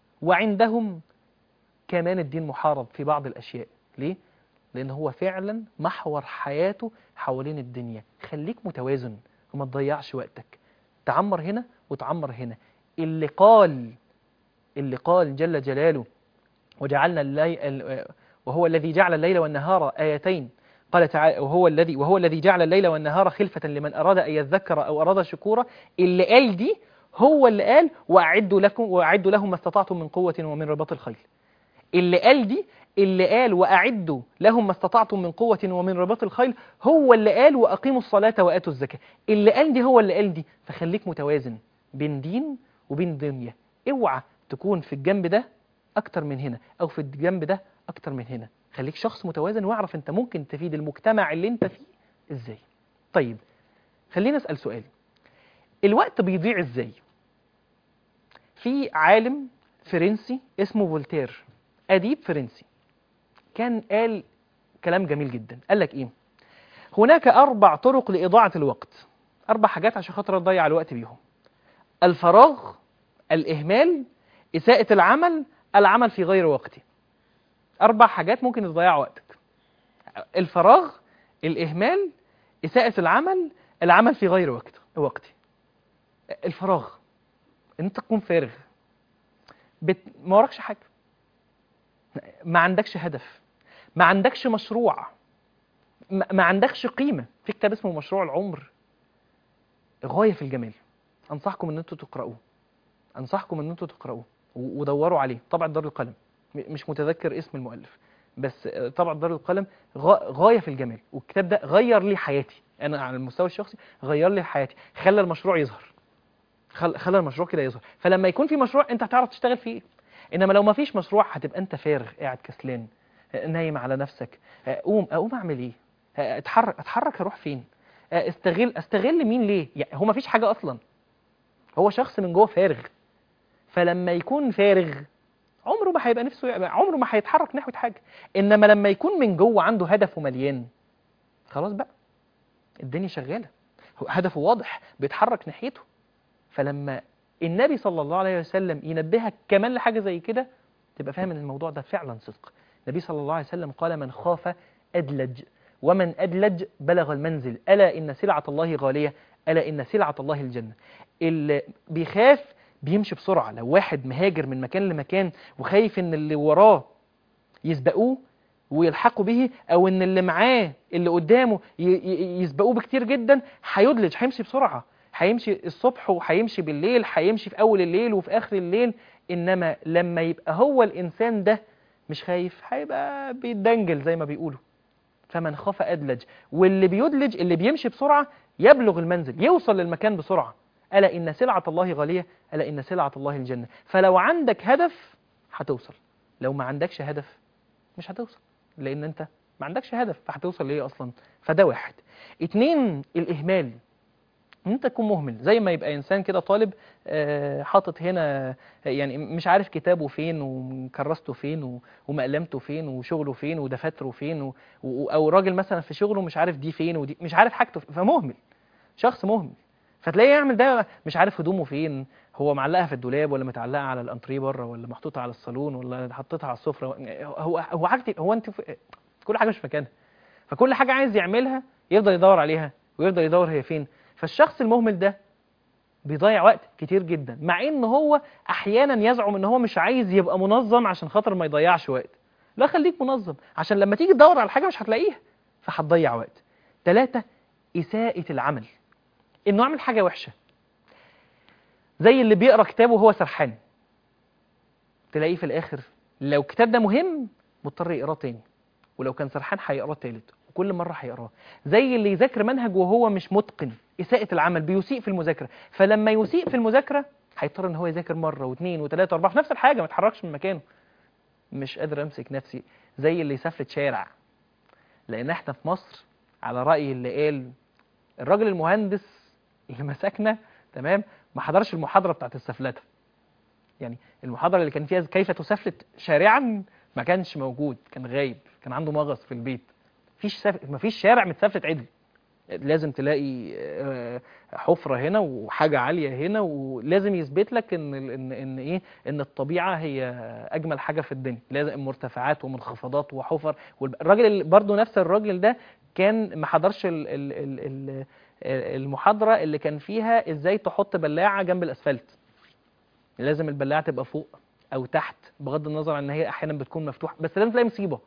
وعندهم كمان الدين محارب في بعض الاشياء ليه لان هو فعلا محور حياته حوالين الدنيا خليك متوازن وما تضيعش وقتك تعمر هنا وتعمر هنا اللي قال اللي قال جل جلاله وجعلنا الليل وهو الذي جعل الليل والنهار آيتين قال تعالى وهو الذي وهو الذي جعل الليل والنهار خلفة لمن أراد أن يذكر أو أراد شكورا اللي قال دي هو اللي قال وأعدوا لكم وأعدوا لهم ما استطعتم من قوة ومن رباط الخيل اللي قال دي اللي قال وأعدوا لهم ما استطعتم من قوة ومن رباط الخيل هو اللي قال وأقيموا الصلاة وآتوا الزكاة اللي قال دي هو اللي قال دي فخليك متوازن بين دين وبين دنيا اوعى تكون في الجنب ده أكتر من هنا أو في الجنب ده أكتر من هنا خليك شخص متوازن واعرف أنت ممكن تفيد المجتمع اللي أنت فيه إزاي طيب خلينا أسأل سؤال الوقت بيضيع إزاي في عالم فرنسي اسمه فولتير أديب فرنسي كان قال كلام جميل جدا قال لك إيه هناك أربع طرق لإضاعة الوقت أربع حاجات عشان خاطر تضيع الوقت بيهم الفراغ الإهمال إساءة العمل العمل في غير وقته أربع حاجات ممكن تضيع وقتك الفراغ الإهمال إساءة العمل العمل في غير وقت وقته الفراغ إن أنت تكون فارغ بت... ما وراكش حاجة ما عندكش هدف ما عندكش مشروع ما ما عندكش قيمة في كتاب اسمه مشروع العمر غاية في الجمال أنصحكم إن أنتوا تقرأوه أنصحكم إن أنتوا تقرأوه و- ودوروا عليه طبعا دار القلم م- مش متذكر اسم المؤلف بس آه، طبعا دار القلم غا- غاية في الجمال والكتاب ده غير لي حياتي أنا على المستوى الشخصي غير لي حياتي خلى المشروع يظهر خل- خلى المشروع كده يظهر فلما يكون في مشروع انت هتعرف تشتغل فيه انما لو ما فيش مشروع هتبقى انت فارغ قاعد كسلان آه، نايم على نفسك آه، قوم اقوم اعمل ايه آه، اتحرك اتحرك اروح فين آه، استغل استغل مين ليه يعني هو ما فيش حاجه اصلا هو شخص من جوه فارغ فلما يكون فارغ عمره ما هيبقى نفسه يبقى عمره ما هيتحرك ناحيه حاجه انما لما يكون من جوه عنده هدف ومليان خلاص بقى الدنيا شغاله هو هدفه واضح بيتحرك ناحيته فلما النبي صلى الله عليه وسلم ينبهك كمان لحاجه زي كده تبقى فاهم ان الموضوع ده فعلا صدق النبي صلى الله عليه وسلم قال من خاف ادلج ومن ادلج بلغ المنزل الا ان سلعه الله غاليه الا ان سلعه الله الجنه اللي بيخاف بيمشي بسرعه لو واحد مهاجر من مكان لمكان وخايف ان اللي وراه يسبقوه ويلحقوا به او ان اللي معاه اللي قدامه ي- ي- يسبقوه بكتير جدا هيدلج هيمشي بسرعه هيمشي الصبح وهيمشي بالليل هيمشي في اول الليل وفي اخر الليل انما لما يبقى هو الانسان ده مش خايف هيبقى بيتدنجل زي ما بيقولوا فمن خاف ادلج واللي بيدلج اللي بيمشي بسرعه يبلغ المنزل يوصل للمكان بسرعه الا ان سلعه الله غاليه الا ان سلعه الله الجنه فلو عندك هدف هتوصل لو ما عندكش هدف مش هتوصل لان انت ما عندكش هدف فهتوصل ليه اصلا فده واحد اتنين الاهمال ان انت تكون مهمل زي ما يبقى انسان كده طالب آه، حاطط هنا يعني مش عارف كتابه فين وكراسته فين و- ومقلمته فين وشغله فين ودفاتره فين و... و... او راجل مثلا في شغله مش عارف دي فين ودي مش عارف حاجته فين. فمهمل شخص مهمل فتلاقيه يعمل ده مش عارف هدومه فين هو معلقها في الدولاب ولا متعلقه على الانتريه بره ولا محطوطه على الصالون ولا حطيتها على السفره هو هو حاجتي هو انت في- كل حاجه مش في مكانها فكل حاجه عايز يعملها يفضل يدور عليها ويفضل يدور هي فين فالشخص المهمل ده بيضيع وقت كتير جدا مع ان هو احيانا يزعم ان هو مش عايز يبقى منظم عشان خاطر ما يضيعش وقت لا خليك منظم عشان لما تيجي تدور على حاجه مش هتلاقيها فهتضيع وقت ثلاثة إساءة العمل إنه يعمل حاجة وحشة زي اللي بيقرأ كتابه وهو سرحان تلاقيه في الآخر لو الكتاب ده مهم مضطر يقراه تاني ولو كان سرحان هيقراه تالت وكل مرة هيقراه زي اللي يذاكر منهج وهو مش متقن إساءة العمل بيسيء في المذاكرة فلما يسيء في المذاكرة هيضطر إن هو يذاكر مرة واثنين وثلاثة وأربعة في نفس الحاجة ما يتحركش من مكانه مش قادر أمسك نفسي زي اللي يسافلت شارع لأن احنا في مصر على رأي اللي قال الراجل المهندس اللي مسكنا تمام ما حضرش المحاضرة بتاعت السفلتة يعني المحاضرة اللي كان فيها كيف تسفلت شارعا ما كانش موجود كان غايب كان عنده مغص في البيت مفيش سف... مفيش شارع متسفلت عدل لازم تلاقي آه، حفرة هنا وحاجة عالية هنا ولازم يثبت لك ان ال- ان ان ايه ان الطبيعة هي اجمل حاجة في الدنيا لازم مرتفعات ومنخفضات وحفر والراجل اللي- برضو نفس الراجل ده كان ما حضرش ال- ال- ال- ال- المحاضرة اللي كان فيها ازاي تحط بلاعة جنب الاسفلت لازم البلاعة تبقى فوق او تحت بغض النظر عن ان هي احيانا بتكون مفتوحة بس لازم تلاقي مصيبة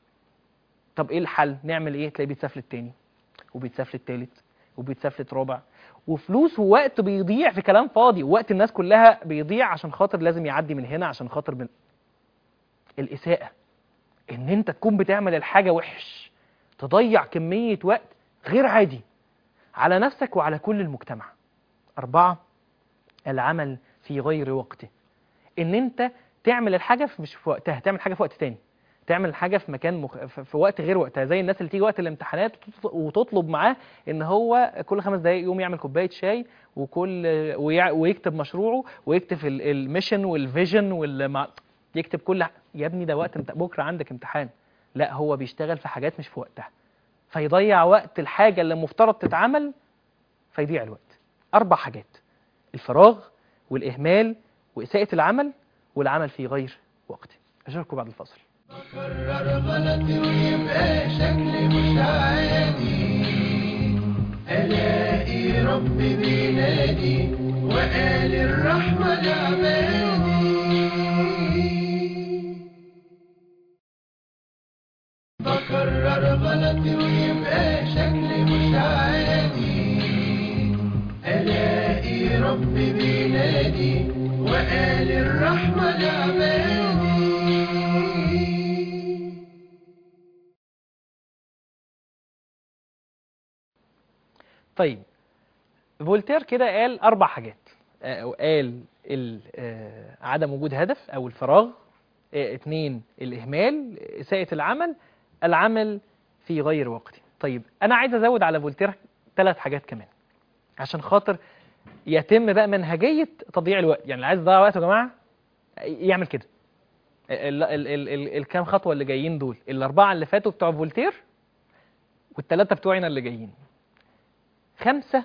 طب ايه الحل نعمل ايه تلاقيه بيتسفلت تاني وبيتسفلت تالت وبيتسفلت رابع وفلوس ووقت بيضيع في كلام فاضي ووقت الناس كلها بيضيع عشان خاطر لازم يعدي من هنا عشان خاطر من الإساءة إن أنت تكون بتعمل الحاجة وحش تضيع كمية وقت غير عادي على نفسك وعلى كل المجتمع أربعة العمل في غير وقته إن أنت تعمل الحاجة في مش في وقتها تعمل حاجة في وقت تاني تعمل حاجة في مكان مخ... في في وقت غير وقتها زي الناس اللي تيجي وقت الامتحانات وتطل- وتطلب معاه ان هو كل خمس دقايق يقوم يعمل كوباية شاي وكل ويع... ويكتب مشروعه ويكتب ال- الميشن والفيجن والمع... يكتب كل ح- يا ابني ده وقت امت... بكره عندك امتحان لا هو بيشتغل في حاجات مش في وقتها فيضيع وقت الحاجة اللي المفترض تتعمل فيضيع الوقت أربع حاجات الفراغ والإهمال وإساءة العمل والعمل في غير وقته أشوفكم بعد الفاصل قرر غلط ويبقى شكلي مش عادي الاقي ربي بينادي وقال الرحمة لعبادي بكرر غلط ويبقى شكلي مش عادي الاقي ربي بينادي وقال الرحمة لعبادي طيب فولتير كده قال أربع حاجات آه، قال ال- آه، عدم وجود هدف أو الفراغ آه، اتنين الإهمال إساءة العمل العمل في غير وقته طيب أنا عايز أزود على فولتير ثلاث حاجات كمان عشان خاطر يتم بقى منهجية تضييع الوقت يعني اللي عايز يضيع وقته يا جماعة يعمل كده ال- ال- ال- ال- الكام خطوة اللي جايين دول الأربعة اللي فاتوا بتوع فولتير والثلاثة بتوعنا اللي جايين خمسة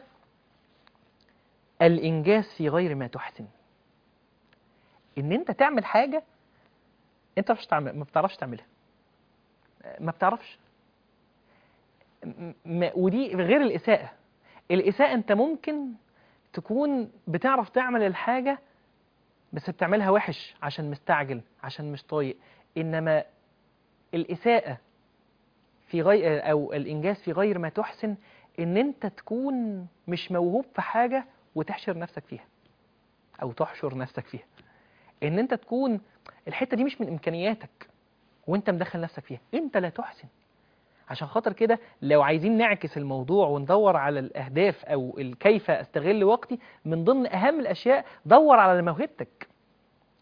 الإنجاز في غير ما تحسن إن أنت تعمل حاجة أنت مش تعمل ما بتعرفش تعملها ما بتعرفش م- م- ودي غير الإساءة الإساءة أنت ممكن تكون بتعرف تعمل الحاجة بس بتعملها وحش عشان مستعجل عشان مش طايق إنما الإساءة في غير أو الإنجاز في غير ما تحسن إن أنت تكون مش موهوب في حاجة وتحشر نفسك فيها أو تحشر نفسك فيها إن أنت تكون الحتة دي مش من إمكانياتك وأنت مدخل نفسك فيها أنت لا تحسن عشان خاطر كده لو عايزين نعكس الموضوع وندور على الأهداف أو ال- كيف أستغل وقتي من ضمن أهم الأشياء دور على موهبتك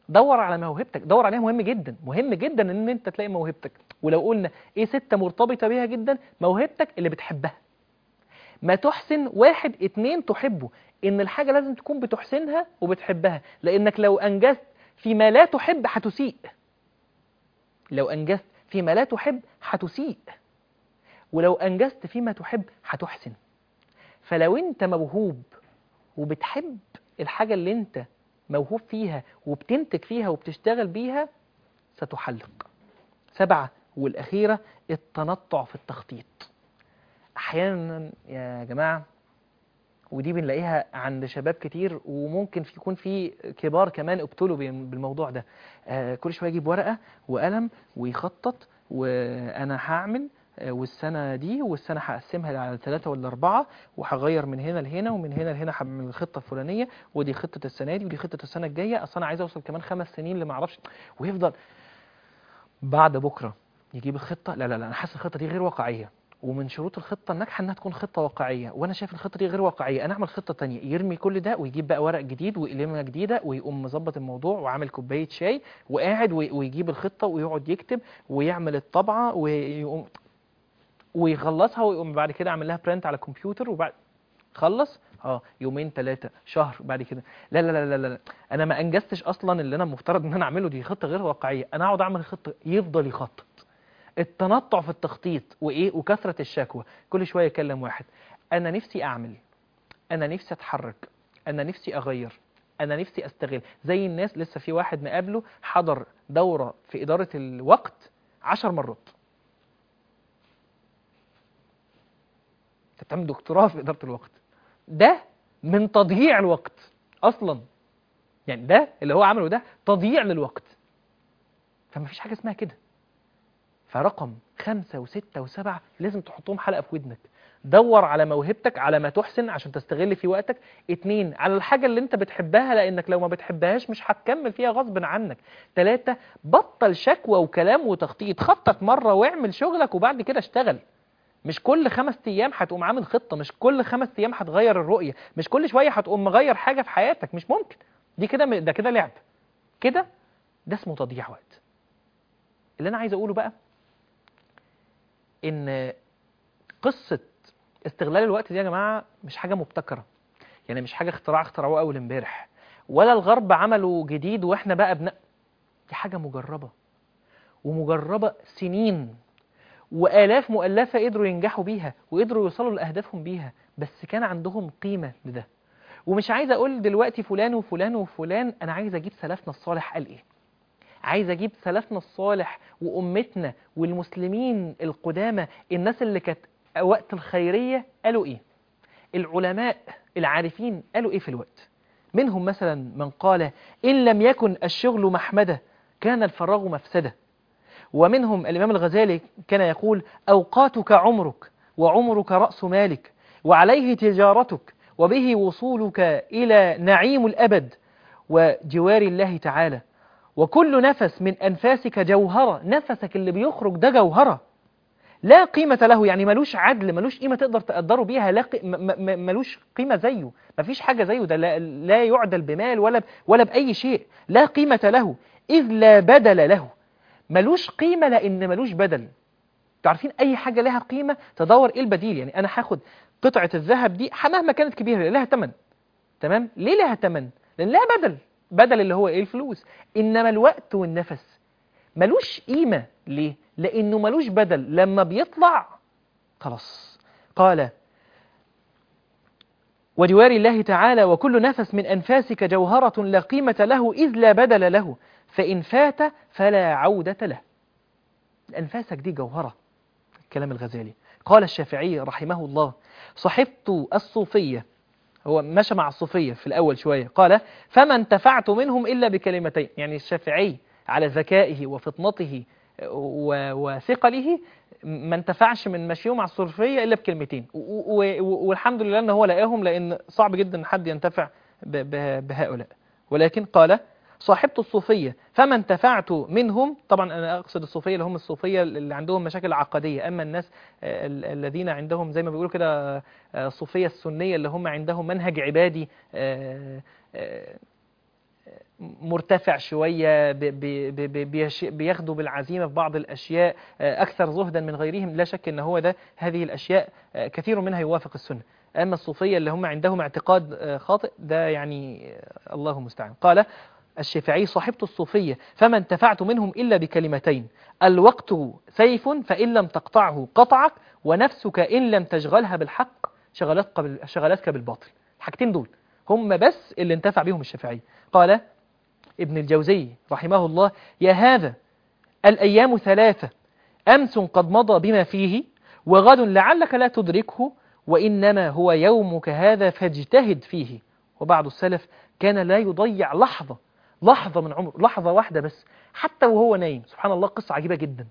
دور على موهبتك دور عليها مهم جدا مهم جدا ان انت تلاقي موهبتك ولو قلنا ايه ستة مرتبطة بيها جدا موهبتك اللي بتحبها ما تحسن واحد اتنين تحبه ان الحاجة لازم تكون بتحسنها وبتحبها لانك لو انجزت فيما لا تحب هتسيء لو انجزت فيما لا تحب هتسيء ولو انجزت فيما تحب هتحسن فلو انت موهوب وبتحب الحاجة اللي انت موهوب فيها وبتنتج فيها وبتشتغل بيها ستحلق سبعة والأخيرة التنطع في التخطيط أحيانا يا جماعة ودي بنلاقيها عند شباب كتير وممكن في يكون في كبار كمان ابتلوا بال- بالموضوع ده آه كل شويه يجيب ورقه وقلم ويخطط وانا هعمل آه، والسنه دي والسنه هقسمها على ثلاثه ولا اربعه وهغير من هنا لهنا ومن هنا لهنا هعمل الخطه الفلانيه ودي خطه السنه دي ودي خطه السنه الجايه اصل انا عايز اوصل كمان خمس سنين اللي ما اعرفش ويفضل بعد بكره يجيب الخطه لا لا لا انا حاسس الخطه دي غير واقعيه ومن شروط الخطه الناجحه انها تكون خطه واقعيه وانا شايف الخطه دي غير واقعيه انا اعمل خطه تانية يرمي كل ده ويجيب بقى ورق جديد وقلمه جديده ويقوم مظبط الموضوع وعامل كوبايه شاي وقاعد وي- ويجيب الخطه ويقعد يكتب ويعمل الطبعه ويقوم ويخلصها ويقوم بعد كده عامل لها برنت على الكمبيوتر وبعد خلص اه يومين ثلاثه شهر بعد كده لا لا لا لا لا انا ما انجزتش اصلا اللي انا المفترض ان انا اعمله دي خطه غير واقعيه انا اقعد اعمل خطه يفضل يخطط التنطع في التخطيط وايه وكثره الشكوى كل شويه يكلم واحد انا نفسي اعمل انا نفسي اتحرك انا نفسي اغير انا نفسي استغل زي الناس لسه في واحد مقابله حضر دوره في اداره الوقت عشر مرات انت بتعمل دكتوراه في اداره الوقت ده من تضييع الوقت اصلا يعني ده اللي هو عمله ده تضييع للوقت فما فيش حاجه اسمها كده فرقم خمسة وستة وسبعة لازم تحطهم حلقة في ودنك دور على موهبتك على ما تحسن عشان تستغل في وقتك اتنين على الحاجة اللي انت بتحبها لانك لو ما بتحبهاش مش هتكمل فيها غصب عنك تلاتة بطل شكوى وكلام وتخطيط خطط مرة واعمل شغلك وبعد كده اشتغل مش كل خمس ايام هتقوم عامل خطة مش كل خمس ايام هتغير الرؤية مش كل شوية هتقوم مغير حاجة في حياتك مش ممكن دي كده ده كده لعب كده ده اسمه تضييع وقت اللي انا عايز اقوله بقى ان قصة استغلال الوقت دي يا جماعة مش حاجة مبتكرة يعني مش حاجة اختراع اخترعوه أول امبارح ولا الغرب عملوا جديد واحنا بقى بن دي حاجة مجربة ومجربة سنين وآلاف مؤلفة قدروا ينجحوا بيها وقدروا يوصلوا لأهدافهم بيها بس كان عندهم قيمة لده ومش عايز أقول دلوقتي فلان وفلان وفلان أنا عايز أجيب سلفنا الصالح قال إيه عايز اجيب سلفنا الصالح وامتنا والمسلمين القدامى الناس اللي كانت وقت الخيريه قالوا ايه العلماء العارفين قالوا ايه في الوقت منهم مثلا من قال ان لم يكن الشغل محمده كان الفراغ مفسده ومنهم الامام الغزالي كان يقول اوقاتك عمرك وعمرك راس مالك وعليه تجارتك وبه وصولك الى نعيم الابد وجوار الله تعالى وكل نفس من أنفاسك جوهرة نفسك اللي بيخرج ده جوهرة لا قيمة له يعني ملوش عدل ملوش قيمة تقدر تقدره بيها لا قي... م... م... ملوش قيمة زيه مفيش حاجة زيه ده لا, لا يعدل بمال ولا ب... ولا بأي شيء لا قيمة له إذ لا بدل له ملوش قيمة لأن ملوش بدل تعرفين أي حاجة لها قيمة تدور إيه البديل يعني أنا هاخد قطعة الذهب دي مهما كانت كبيرة لها ثمن تمام ليه لها ثمن لأن لها بدل بدل اللي هو ايه الفلوس انما الوقت والنفس ملوش قيمه ليه لانه ملوش بدل لما بيطلع خلاص قال وجوار الله تعالى وكل نفس من انفاسك جوهره لا قيمه له اذ لا بدل له فان فات فلا عوده له انفاسك دي جوهره كلام الغزالي قال الشافعي رحمه الله صحبت الصوفيه هو مشى مع الصوفية في الأول شوية قال فما انتفعت منهم إلا بكلمتين يعني الشافعي على ذكائه وفطنته وثقله ما انتفعش من مشيه مع الصوفية إلا بكلمتين والحمد لله أن هو لقاهم لأن صعب جدا أن حد ينتفع بهؤلاء ولكن قال صاحبت الصوفية فما انتفعت منهم طبعا أنا أقصد الصوفية اللي هم الصوفية اللي عندهم مشاكل عقدية أما الناس الذين عندهم زي ما بيقولوا كده الصوفية السنية اللي هم عندهم منهج عبادي مرتفع شوية ب- ب- ب- ب- بيش- بياخدوا بالعزيمة في بعض الأشياء آه، أكثر زهدا من غيرهم لا شك أن هو ده هذه الأشياء آه، كثير منها يوافق السنة أما الصوفية اللي هم عندهم اعتقاد آه، خاطئ ده يعني آه، الله المستعان قال الشافعي صاحبت الصوفية فما انتفعت منهم إلا بكلمتين الوقت سيف فإن لم تقطعه قطعك ونفسك إن لم تشغلها بالحق شغلتك, بال... شغلتك بالباطل الحاجتين دول هم بس اللي انتفع بهم الشافعي قال ابن الجوزي رحمه الله يا هذا الأيام ثلاثة أمس قد مضى بما فيه وغد لعلك لا تدركه وإنما هو يومك هذا فاجتهد فيه وبعض السلف كان لا يضيع لحظة لحظة من عمره لحظة واحدة بس حتى وهو نايم سبحان الله قصة عجيبة جدا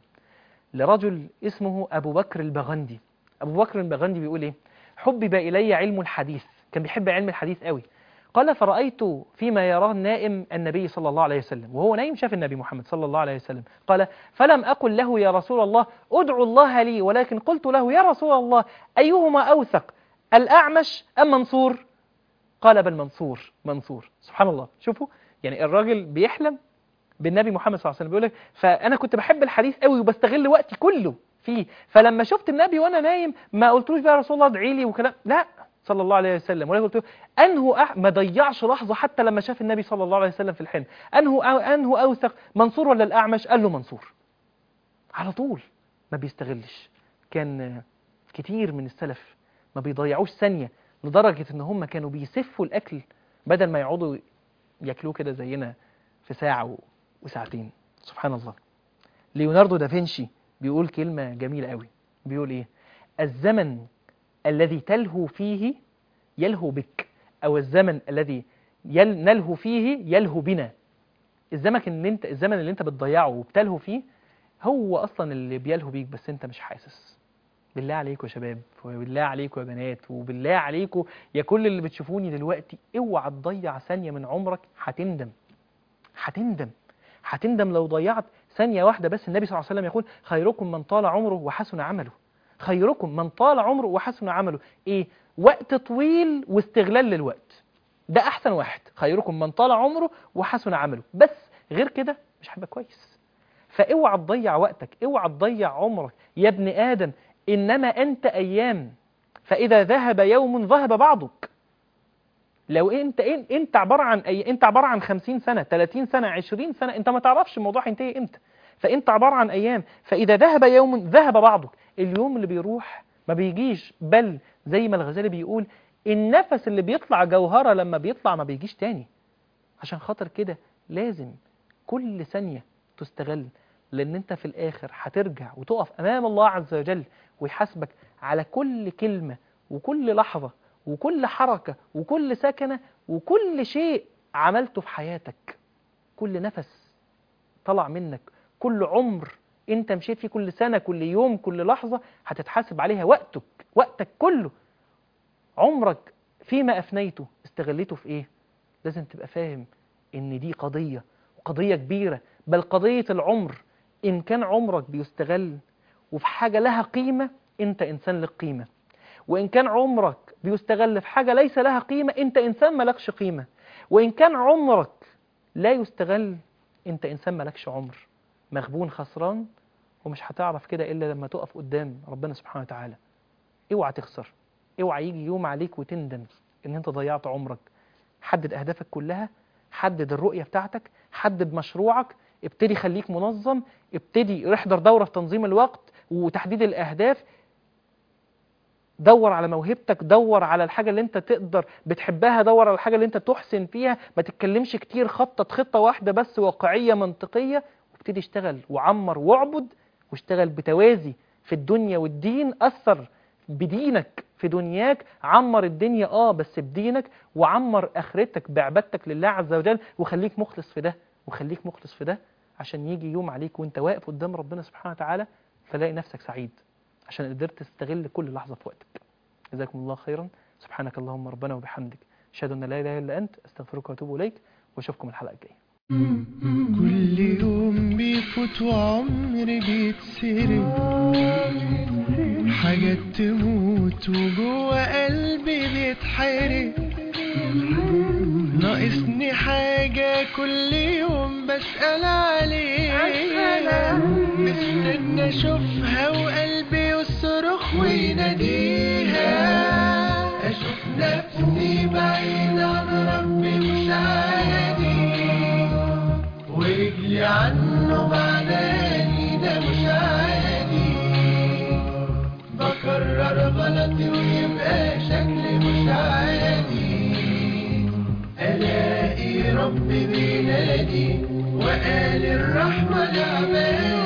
لرجل اسمه أبو بكر البغندي أبو بكر البغندي بيقول إيه حبب إلي علم الحديث كان بيحب علم الحديث قوي قال فرأيت فيما يراه النائم النبي صلى الله عليه وسلم وهو نايم شاف النبي محمد صلى الله عليه وسلم قال فلم أقل له يا رسول الله ادعو الله لي ولكن قلت له يا رسول الله أيهما أوثق الأعمش أم منصور قال بل منصور منصور سبحان الله شوفوا يعني الراجل بيحلم بالنبي محمد صلى الله عليه وسلم بيقول لك فانا كنت بحب الحديث قوي وبستغل وقتي كله فيه فلما شفت النبي وانا نايم ما قلتلوش بقى يا رسول الله ادعي لي وكلام لا صلى الله عليه وسلم ولا قلت له انه أح... ما ضيعش لحظه حتى لما شاف النبي صلى الله عليه وسلم في الحلم انه أو... انه اوثق منصور ولا الاعمش قال له منصور على طول ما بيستغلش كان كتير من السلف ما بيضيعوش ثانيه لدرجه ان هم كانوا بيسفوا الاكل بدل ما يقعدوا ياكلوه كده زينا في ساعه و... وساعتين سبحان الله ليوناردو دافنشي بيقول كلمة جميلة قوي بيقول ايه الزمن الذي تلهو فيه يلهو بك او الزمن الذي يل نلهو فيه يلهو بنا الزمن اللي انت الزمن اللي انت بتضيعه وبتلهو فيه هو اصلا اللي بيلهو بيك بس انت مش حاسس بالله عليكم يا شباب وبالله عليكم يا بنات وبالله عليكم يا كل اللي بتشوفوني دلوقتي اوعى تضيع ثانية من عمرك هتندم هتندم هتندم لو ضيعت ثانية واحدة بس النبي صلى الله عليه وسلم يقول خيركم من طال عمره وحسن عمله خيركم من طال عمره وحسن عمله ايه وقت طويل واستغلال للوقت ده احسن واحد خيركم من طال عمره وحسن عمله بس غير كده مش هيبقى كويس فاوعى تضيع وقتك اوعى تضيع عمرك يا ابن ادم انما انت ايام فاذا ذهب يوم ذهب بعضك لو انت إن- انت عباره عن أي انت عباره عن 50 سنه 30 سنه 20 سنه انت ما تعرفش الموضوع هينتهي امتى فانت عباره عن ايام فاذا ذهب يوم ذهب بعضك اليوم اللي بيروح ما بيجيش بل زي ما الغزالي بيقول النفس اللي بيطلع جوهره لما بيطلع ما بيجيش تاني عشان خاطر كده لازم كل ثانيه تستغل لان انت في الاخر هترجع وتقف امام الله عز وجل ويحاسبك على كل كلمه وكل لحظه وكل حركة وكل سكنة وكل شيء عملته في حياتك كل نفس طلع منك كل عمر انت مشيت فيه كل سنة كل يوم كل لحظة هتتحاسب عليها وقتك وقتك كله عمرك فيما أفنيته استغليته في ايه لازم تبقى فاهم ان دي قضية وقضية كبيرة بل قضية العمر ان كان عمرك بيستغل وفي حاجة لها قيمة انت انسان لك قيمة وإن كان عمرك بيستغل في حاجة ليس لها قيمة أنت إنسان ملكش قيمة وإن كان عمرك لا يستغل أنت إنسان ملكش عمر مغبون خسران ومش هتعرف كده إلا لما تقف قدام ربنا سبحانه وتعالى اوعى تخسر اوعى يجي يوم عليك وتندم ان انت ضيعت عمرك حدد اهدافك كلها حدد الرؤية بتاعتك حدد مشروعك ابتدي خليك منظم ابتدي احضر دورة في تنظيم الوقت وتحديد الاهداف دور على موهبتك دور على الحاجة اللي انت تقدر بتحبها دور على الحاجة اللي انت تحسن فيها ما تتكلمش كتير خطط خطة واحدة بس واقعية منطقية وابتدي اشتغل وعمر واعبد واشتغل بتوازي في الدنيا والدين أثر بدينك في دنياك عمر الدنيا اه بس بدينك وعمر اخرتك بعبادتك لله عز وجل وخليك مخلص في ده وخليك مخلص في ده عشان يجي يوم عليك وانت واقف قدام ربنا سبحانه وتعالى فلاقي نفسك سعيد عشان قدرت تستغل كل لحظة في وقتك جزاكم الله خيرا سبحانك اللهم ربنا وبحمدك أشهد أن لا إله إلا أنت أستغفرك وأتوب إليك وأشوفكم الحلقة الجاية كل يوم بيفوت وعمري بيتسرق حاجات تموت وجوه قلبي بيتحرق ناقصني حاجة كل يوم بسأل عليها مستنى اشوفها وقلبي يصرخ ويناديها اشوف نفسي بعيد عن ربي مش عادي ورجلي عنه بعداني ده مش عادي بكرر غلطي ويبقى شكلي مش عادي الاقي ربي بينادي وقال الرحمة لعبادي